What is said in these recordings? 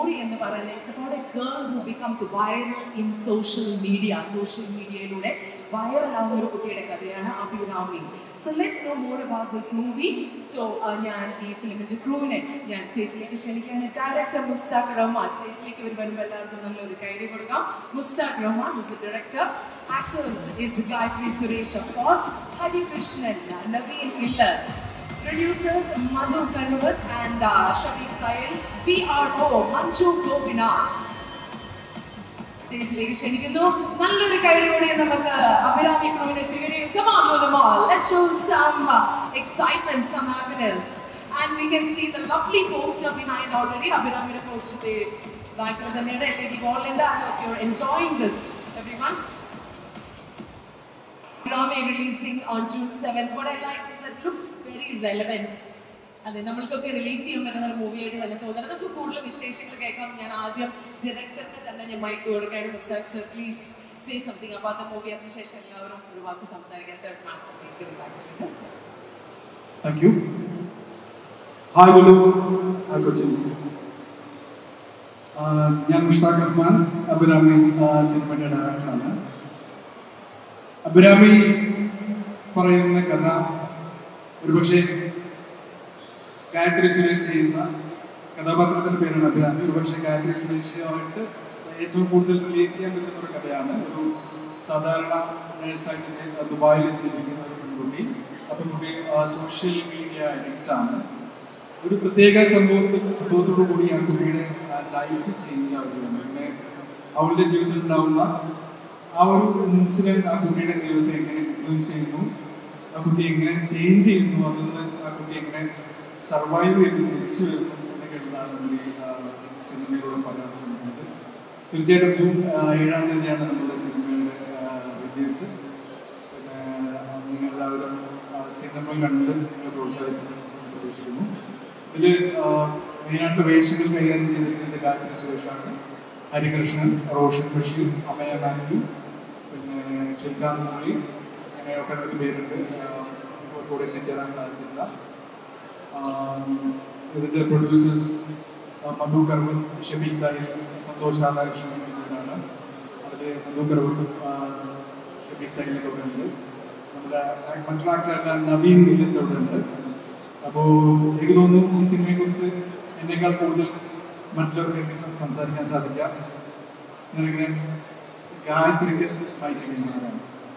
Story എന്ന് പറയുന്നത് it's about a girl who becomes viral in social media social മീഡിയയിലൂടെ viral ആവുന്ന ഒരു കുട്ടിയുടെ കഥയാണ് Abhirami so let's know more about this movie so ഞാൻ ഈ ഫിലിമിന്റെ ക്രൂവിനെ ഞാൻ സ്റ്റേജിലേക്ക് ക്ഷണിക്കുകയാണ് ഡയറക്ടർ മുസ്താഖ് റഹ്മാൻ സ്റ്റേജിലേക്ക് ഇവർ വരുമ്പോൾ എല്ലാവർക്കും നല്ലൊരു കൈഡി കൊടുക്കാം Mushtaq Rahman is director actors is Gayathri Suresh of course Harikrishnan Naveen ഇല്ലർ Producers Madhu Kanwat and uh, Shabib Kyle, PRO Manju Gopinath. സ്റ്റേജിലേക്ക് ക്ഷണിക്കുന്നു നല്ലൊരു കൈയോടെ നമുക്ക് അഭിരാമി ക്രൂവിനെ സ്വീകരിക്കും Come on, Lunamal. Let's show some uh, excitement, some happiness. And we can see the lovely poster behind already. അഭിരാമിയുടെ poster ബാക്കിൽ തന്നെയാണ് എൽ ഇ ഡി വാളിൻ്റെ I hope you're enjoying this, everyone. Rami releasing on June 7th. What I like is that it looks very relevant. അതെ നമ്മൾക്കൊക്കെ relate ചെയ്യാൻ പറ്റുന്ന ഒരു മൂവിയായിട്ട് തന്നെ തോന്നുന്നത് നമുക്ക് കൂടുതൽ വിശേഷങ്ങൾ കേൾക്കാം ഞാൻ ആദ്യം ഡയറക്ടറിന് തന്നെ ഞാൻ മൈക്ക് കൊടുക്കുകയാണ് mister sir please say something അപ്പോൾ അത് മൂവി അതിനുശേഷം എല്ലാവരും ഒരു വാക്ക് സംസാരിക്കാൻ sir thank you hi Lulu hi Cochin ഞാൻ മുഷ്താഖ് റഹ്മാൻ അബുരാമി സിനിമയുടെ ഡയറക്ടറാണ് അബുരാമി പറയുന്ന കഥ ഒരുപക്ഷെ ഗായത്രി സുരേഷ് ചെയ്യുന്ന കഥാപാത്രത്തിന്റെ പേരാണ് അഭിരാമി ഒരുപക്ഷെ ഗായത്രി സുരേഷുമായിട്ട് ഏറ്റവും കൂടുതൽ റിലേറ്റ് ചെയ്യാൻ പറ്റുന്ന ഒരു കഥയാണ് ഒരു സാധാരണ നേഴ്സായിട്ട് ചെയ്- ദുബായിൽ ജീവിക്കുന്ന ഒരു പെൺകുട്ടി ആ പെൺകുട്ടി സോഷ്യൽ മീഡിയ അഡിക്റ്റ് ആണ് ഒരു പ്രത്യേക സംഭവത്തിൽ സംഭവത്തോടു കൂടി ആ കുട്ടിയുടെ ലൈഫ് ചേഞ്ച് ആവുകയാണ് അങ്ങനെ അവളുടെ ജീവിതത്തിൽ ഉണ്ടാവുന്ന ആ ഒരു ഇൻസിഡന്റ് ആ കുട്ടിയുടെ ജീവിതത്തെ എങ്ങനെ ഇൻഫ്ലുവൻസ് ചെയ്യുന്നു ആ കുട്ടി എങ്ങനെ ചേഞ്ച് ചെയ്യുന്നു അതിൽ നിന്ന് ആ കുട്ടി എങ്ങനെ സർവൈവ് ചെയ്ത് തിരിച്ചു വരുന്നു എന്നൊക്കെയുള്ളതാണ് നമ്മൾ ഈ ആ, സിനിമയിലൂടെ പറയാൻ ശ്രമിക്കുന്നത് തീർച്ചയായിട്ടും ജൂൺ ആ, ഏഴാം തീയതിയാണ് നമ്മുടെ സിനിമയുടെ റിലീസ് പിന്നെ ആ, നിങ്ങളെല്ലാവരും ആ, സിനിമ കണ്ട് നിങ്ങൾ പ്രോത്സാഹിപ്പിക്കുന്നു പ്രതീക്ഷിക്കുന്നു ഇതിൽ മെയിനായിട്ട് വേഷങ്ങൾ കൈകാര്യം ചെയ്തിരിക്കുന്നത് ഗായത്രി സുരേഷാണ് ഹരികൃഷ്ണൻ റോഷൻ ബഷീർ അമയ മാത്യു പിന്നെ ശ്രീകാന്ത് മുരളി അങ്ങനെ ഒട്ടനവധി പേരുണ്ട് ആഹ് ഇപ്പോൾ കൂടെ എത്തിച്ചേരാൻ സാധിച്ചില്ല ആഹ് ഇതിൻ്റെ പ്രൊഡ്യൂസേഴ്സ് മധു കർവത്ത് ഷബീൽ കായൽ സന്തോഷ് രാധാകൃഷ്ണൻ എന്നിവരാണ് അതിൽ മധു കർവത്ത് ഷബീൽ കായലൊക്കെ ഇവിടെ ഉണ്ട് നമ്മുടെ മറ്റുള്ള ആക്ടറായിട്ടുള്ള നവീൻ ഇല്ലത്ത് അവിടെ ഉണ്ട് അപ്പോൾ എനിക്ക് തോന്നുന്നു ഈ സിനിമയെക്കുറിച്ച് എന്നേക്കാൾ കൂടുതൽ മറ്റുള്ളവർക്ക് എനിക്ക് സം- സംസാരിക്കാൻ സാധിക്കാം ഞാനിങ്ങനെ ഗായത്രിക്ക് മയക്കി കഴിഞ്ഞതാണ്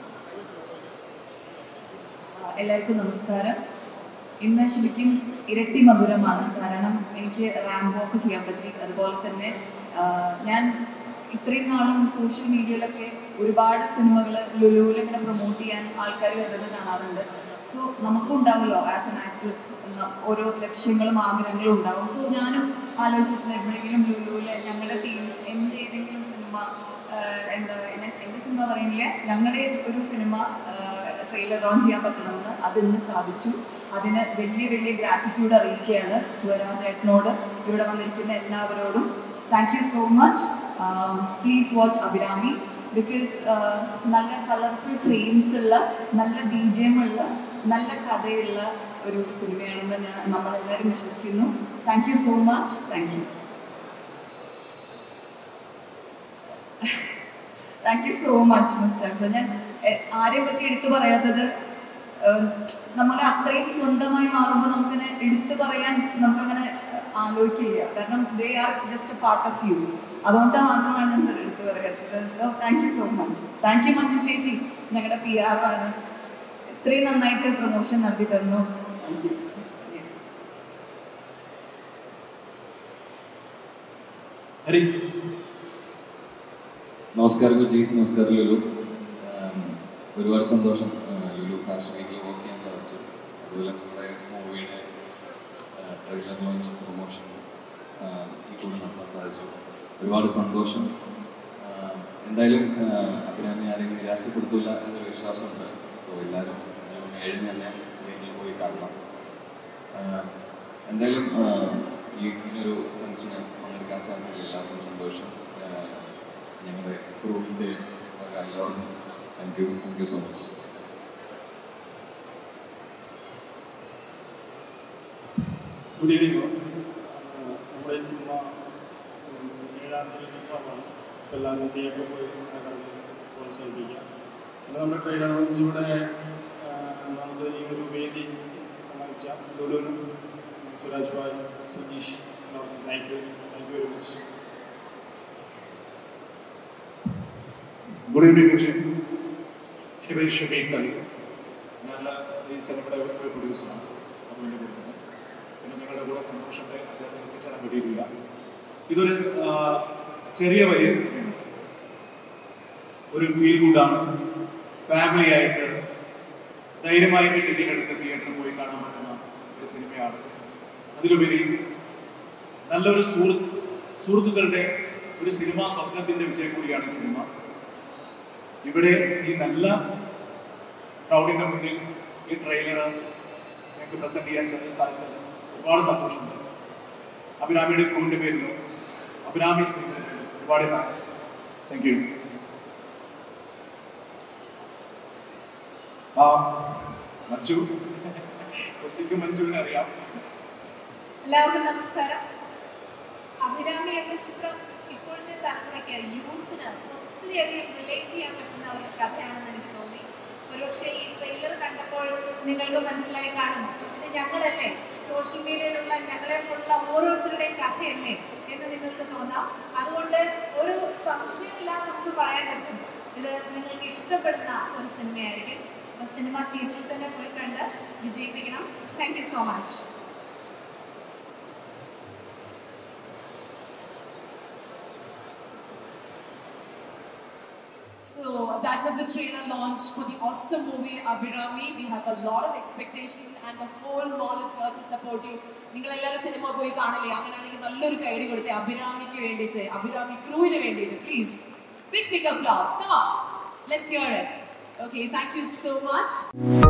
എല്ലാവർക്കും നമസ്കാരം ഇന്ന് ശരിക്കും ഇരട്ടി മധുരമാണ് കാരണം എനിക്ക് റാമ്പ് വാക്ക് ചെയ്യാൻ പറ്റി അതുപോലെ തന്നെ ആ, ഞാൻ ഇത്രയും നാളും സോഷ്യൽ മീഡിയയിലൊക്കെ ഒരുപാട് സിനിമകൾ ലുലുവിൽ ഇങ്ങനെ പ്രൊമോട്ട് ചെയ്യാൻ ആൾക്കാർ വരുന്നത് കാണാറുണ്ട് സോ നമുക്കും ഉണ്ടാവുമല്ലോ ആസ് എൻ ആക്ട്രസ് ഓരോ ലക്ഷ്യങ്ങളും ആഗ്രഹങ്ങളും ഉണ്ടാവും സോ ഞാനും ആലോചിച്ചിട്ടുണ്ട് എപ്പോഴെങ്കിലും ലുലുവിൽ ഞങ്ങളുടെ ടീം എൻ്റെ ഏതെങ്കിലും സിനിമ ആഹ് എന്താ എന്നെ- എൻ്റെ സിനിമ പറയുന്നില്ല ഞങ്ങളുടെ ഒരു സിനിമ ട്രെയിലർ ലോഞ്ച് ചെയ്യാൻ പറ്റണമെന്ന് അത് ഇന്ന് സാധിച്ചു അതിന് വലിയ വലിയ ഗ്രാറ്റിറ്റ്യൂഡ് അറിയിക്കുകയാണ് സ്വരാജ് ഏട്ടനോട് ഇവിടെ വന്നിരിക്കുന്ന എല്ലാവരോടും thank you so much please watch Abhirami because നല്ല കളർഫുൾ ഫ്രെയിംസ് ഉള്ള നല്ല ബി ജി എം ഉള്ള നല്ല കഥയുള്ള ഒരു സിനിമയാണെന്ന് ഞാൻ നമ്മളെല്ലാവരും വിശ്വസിക്കുന്നു thank you so much thank you thank you so much Mushtaq sir ഞാൻ എ- ആരെയും പറ്റി എടുത്തു പറയാത്തത് ഏഹ്, നമ്മളെ അത്രയും സ്വന്തമായി മാറുമ്പോൾ നമുക്കങ്ങനെ എടുത്തു പറയാൻ നമുക്കങ്ങനെ ആലോചിക്കില്ല കാരണം they are just part of you അതുകൊണ്ട് മാത്രമാണ് ഞാൻ സർ എടുത്തു പറയാത്തത് so thank you so much thank you Manju ചേച്ചി ഞങ്ങളുടെ പി ആർ ആണ് ഇത്രയും നന്നായിട്ട് പ്രൊമോഷൻ നടത്തി തന്നു താങ്ക് യു ഹരി നമസ്കാരം കൊച്ചി നമസ്കാരം ലുലു ആം, ഒരുപാട് സന്തോഷം ആ, ലുലു ഫാഷൻ വീക്കിൽ വർക്ക് ചെയ്യാൻ സാധിച്ചു അതുപോലെ നമ്മുടെ മൂവിയുടെ ട്രെയിലർ ലോഞ്ച് പ്രൊമോഷൻ ഈ കൂടെ നടത്താൻ സാധിച്ചു ഒരുപാട് സന്തോഷം ആ, എന്തായാലും ആ, അഭിരാമി ആരെയും നിരാശപ്പെടുത്തില്ല എന്നൊരു വിശ്വാസമുണ്ട് സോ എല്ലാവരും ജൂൺ ഏഴിന് തന്നെ വീട്ടിൽ പോയി കാണണം ആ, എന്തായാലും ആ, ഈ ഇങ്ങനൊരു ഫംഗ്ഷന് പങ്കെടുക്കാൻ സാധിച്ചതിൽ എല്ലാവർക്കും സന്തോഷം ആ, ഞങ്ങളുടെ ക്രൂവിൻ്റെ വക എല്ലാവർക്കും thank you thank you so much good evening നമ്മുടെ ഈ സിനിമ പതിനാറാം തീയതി റിലീസാവാണ് അപ്പോൾ എല്ലാവരും തിയേറ്ററിൽ പോയി കണ്ട് പ്രോത്സാഹിപ്പിക്കുക പിന്നെ നമ്മുടെ ട്രെയിലർ ലോഞ്ച് ഇവിടെ ആ, നമുക്ക് ഈ ഒരു വേദി സമ്മാനിച്ച ലുലുനും Suraj bhai Sujeesh thank you thank you very much good evening പക്ഷേ എൻ്റെ പേര് ഷമീഖ് തളി ഞാൻ ഈ സിനിമയുടെ ഒരു പ്രൊഡ്യൂസറാണ് അതും എൻ്റെ കൂടെ തന്നെ പിന്നെ നിങ്ങളുടെ കൂടെ സന്തോഷത്തെ അദ്ദേഹത്തിന് എത്തിച്ചേരാൻ പറ്റിയിട്ടില്ല ഇതൊരു ആ, ചെറിയ വലിയ സിനിമയാണ് ഒരു ഫീൽ ഗുഡാണ് ഫാമിലി ആയിട്ട് ധൈര്യമായിട്ട് ടിക്കറ്റ് എടുത്ത് തിയേറ്ററിൽ പോയി കാണാൻ പറ്റുന്ന ഒരു സിനിമയാണ് അതിലുപരി നല്ലൊരു സുഹൃത്ത് സുഹൃത്തുക്കളുടെ ഒരു സിനിമാ സ്വപ്നത്തിന്റെ വിജയം കൂടിയാണ് ഈ സിനിമ ഇവിടെ ഈ നല്ല ക്രൗഡിന്റെ മുന്നിൽ ഈ ട്രെയിലർ ഞങ്ങൾക്ക് പ്രസന്റ് ചെയ്യാൻ ചെറിയ സാധിച്ചത് ഒരുപാട് സന്തോഷമുണ്ട് അഭിരാമിയുടെ ക്രൂവിന്റെ പേരിലും അഭിരാമി സ്നേഹത്തിന്റെ പേരിലും ഒരുപാട് താങ്ക്സ് താങ്ക് യു ആ മഞ്ജു കൊച്ചിക്ക് മഞ്ജുവിനെ അറിയാം എല്ലാവർക്കും നമസ്കാരം അഭിരാമി എന്ന ചിത്രം ഇപ്പോഴത്തെ തലമുറയ്ക്ക് യൂത്തിന് ഒത്തിരിയധികം റിലേറ്റ് ചെയ്യാൻ പറ്റുന്ന ഒരു കഥയാണെന്ന് എനിക്ക് തോന്നി ഒരുപക്ഷെ ഈ ട്രെയിലർ കണ്ടപ്പോൾ നിങ്ങൾക്ക് മനസ്സിലായി കാണും ഇത് ഞങ്ങളല്ലേ സോഷ്യൽ മീഡിയയിലുള്ള ഞങ്ങളെ പോലുള്ള ഓരോരുത്തരുടെയും കഥയല്ലേ എന്ന് നിങ്ങൾക്ക് തോന്നാം അതുകൊണ്ട് ഒരു സംശയമില്ലാതെ നമുക്ക് പറയാൻ പറ്റും ഇത് നിങ്ങൾക്ക് ഇഷ്ടപ്പെടുന്ന ഒരു സിനിമയായിരിക്കും അപ്പോൾ സിനിമ തിയേറ്ററിൽ തന്നെ പോയി കണ്ട് വിജയിപ്പിക്കണം thank you so much So that was the trailer launch for the awesome movie Abhirami. We have a lot of expectation and the whole mall is here to support you. നിങ്ങൾ എല്ലാവരും cinema പോയി കാണില്ലേ അങ്ങനെയാണെങ്കിൽ നല്ലൊരു കൈഡി കൊടുത്തേ അഭിരാമിക്ക് വേണ്ടിയിട്ട് അഭിരാമി ക്രൂവിന് വേണ്ടിയിട്ട് please big big applause come on let's hear it okay thank you so much